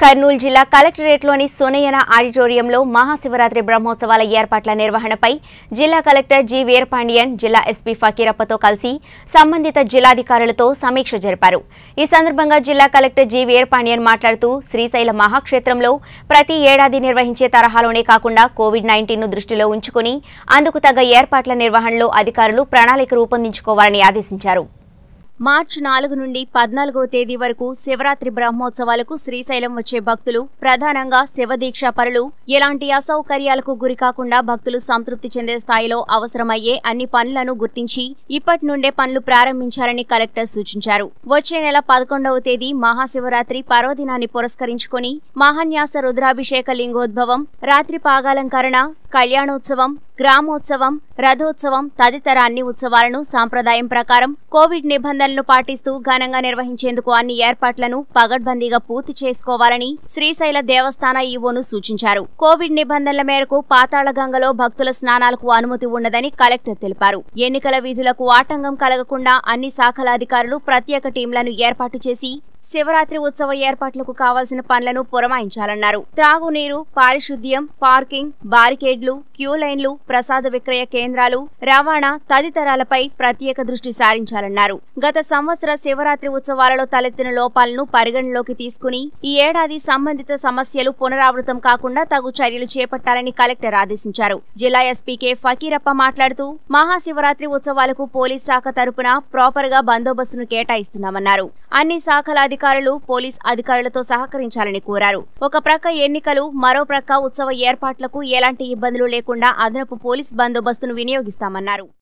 కర్నూలు జిల్లా కలెక్టరేట్లోని సునయన ఆడిటోరియంలో మహాశివరాత్రి బ్రహ్మోత్సవాల ఏర్పాట్ల నిర్వహణపై జిల్లా కలెక్టర్ జి వీరపాండియన్ జిల్లా ఎస్పీ ఫకీరప్పతో కలిసి సంబంధిత జిల్లాధికారులతో సమీక్ష జరిపారు ఈ సందర్భంగా జిల్లా కలెక్టర్ జి వీరపాండియన్ మాట్లాడుతూ శ్రీశైల మహాక్షేత్రంలో ప్రతి ఏడాది నిర్వహించే తరహాలోనే కాకుండా కోవిడ్ నైన్టీన్ ను దృష్టిలో ఉంచుకుని అందుకు తగ్గ ఏర్పాట్ల నిర్వహణలో అధికారులు ప్రణాళిక రూపొందించుకోవాలని ఆదేశించారు మార్చి నాలుగు నుండి పద్నాలుగో తేదీ వరకు శివరాత్రి బ్రహ్మోత్సవాలకు శ్రీశైలం వచ్చే భక్తులు ప్రధానంగా శివదీక్ష పరులు ఎలాంటి అసౌకర్యాలకు గురికాకుండా భక్తులు సంతృప్తి చెందే స్థాయిలో అవసరమయ్యే అన్ని పనులను గుర్తించి ఇప్పటి నుండే పనులు ప్రారంభించాలని కలెక్టర్ సూచించారు వచ్చే నెల పదకొండవ తేదీ మహాశివరాత్రి పర్వదినాన్ని పురస్కరించుకుని మహాన్యాస రుద్రాభిషేక లింగోద్భవం రాత్రి పాగాలంకరణ కళ్యాణోత్సవం గ్రామోత్సవం రథోత్సవం తదితర అన్ని ఉత్సవాలను సాంప్రదాయం ప్రకారం కోవిడ్ నిబంధనలను పాటిస్తూ ఘనంగా నిర్వహించేందుకు అన్ని ఏర్పాట్లను పగడ్బందీగా పూర్తి చేసుకోవాలని శ్రీశైల దేవస్థాన ఈవోను సూచించారు కోవిడ్ నిబంధనల మేరకు పాతాళగంగలో భక్తుల స్నానాలకు అనుమతి ఉండదని కలెక్టర్ తెలిపారు ఎన్నికల విధులకు ఆటంకం కలగకుండా అన్ని శాఖల అధికారులు ప్రత్యేక టీంలను ఏర్పాటు చేసి శివరాత్రి ఉత్సవ ఏర్పాట్లకు కావాల్సిన పనులను పురమాయించాలన్నారు త్రాగునీరు పారిశుద్ధ్యం పార్కింగ్ బారికేడ్లు క్యూ లైన్లు ప్రసాద విక్రయ కేంద్రాలు రవాణా తదితరాలపై ప్రత్యేక దృష్టి సారించాలన్నారు గత సంవత్సర శివరాత్రి ఉత్సవాలలో తలెత్తిన లోపాలను పరిగణలోకి తీసుకుని ఈ ఏడాది సంబంధిత సమస్యలు పునరావృతం కాకుండా తగు చర్యలు చేపట్టాలని కలెక్టర్ ఆదేశించారు జిల్లా ఎస్పీ కె ఫకీరప్ప మాట్లాడుతూ మహాశివరాత్రి ఉత్సవాలకు పోలీస్ శాఖ తరపున ప్రాపర్ గా బందోబస్తును కేటాయిస్తున్నామన్నారు అన్ని శాఖల అధికారులు పోలీస్ అధికారులతో సహకరించాలని కోరారు ఒక ప్రక్క ఎన్నికలు మరో ప్రక్క ఉత్సవ ఏర్పాట్లకు ఎలాంటి ఇబ్బందులు లేకుండా అదనపు పోలీస్ బందోబస్తును వినియోగిస్తామన్నారు